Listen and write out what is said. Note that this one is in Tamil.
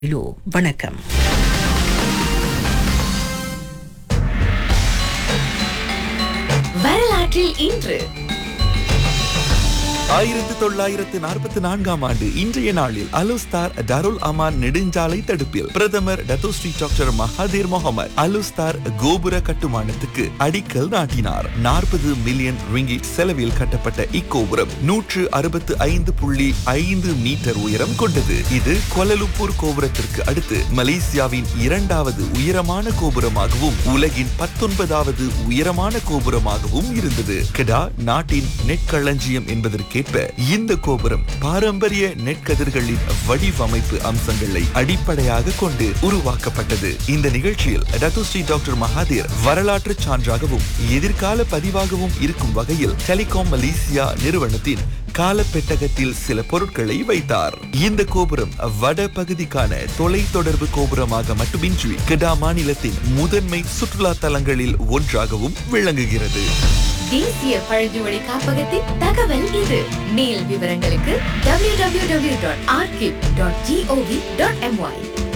லோ வணக்கம் வரலாற்றில் இன்று ஆயிரத்து தொள்ளாயிரத்து நாற்பத்தி நான்காம் ஆண்டு இன்றைய நாளில் அலுஸ்தார் டருல் அமான் நெடுஞ்சாலை தடுப்பில் பிரதமர் டத்தோஸ்ரீ டாக்டர் மகாதீர் முகமது அலுஸ்தார் கோபுர கட்டுமானத்துக்கு அடிக்கல் நாட்டினார் நாற்பது மில்லியன் ரிங்கிட் செலவில் கட்டப்பட்ட இக்கோபுரம் நூற்று அறுபத்து ஐந்து புள்ளி ஐந்து மீட்டர் உயரம் கொண்டது இது கோலலும்பூர் கோபுரத்திற்கு அடுத்து மலேசியாவின் இரண்டாவது உயரமான கோபுரமாகவும் உலகின் பத்தொன்பதாவது உயரமான கோபுரமாகவும் இருந்தது கெடா நாட்டின் நெற்களஞ்சியம் என்பதற்கேற்ப இந்த கோபுரம் பாரம்பரிய நெற்கதிர்களின் வடிவமைப்பு அம்சங்களை அடிப்படையாக கொண்டு உருவாக்கப்பட்டது இந்த நிகழ்ச்சியில் டத்துஸ்ரீ டாக்டர் மகாதீர் வரலாற்று சான்றாகவும் எதிர்கால பதிவாகவும் இருக்கும் வகையில் டெலிகாம் மலேசியா நிறுவனத்தின் காலப்பெட்டகத்தில் சில பொருட்களை வைத்தார் இந்த கோபுரம் வட பகுதிக்கான தொலை தொடர்பு கோபுரமாக மட்டுமின்றி கெடா மாநிலத்தின் முதன்மை சுற்றுலா தலங்களில் ஒன்றாகவும் விளங்குகிறது தேசிய பழங்குமொழி காப்பகத்தின் தகவல் இது மேல் விவரங்களுக்கு www.archive.gov.my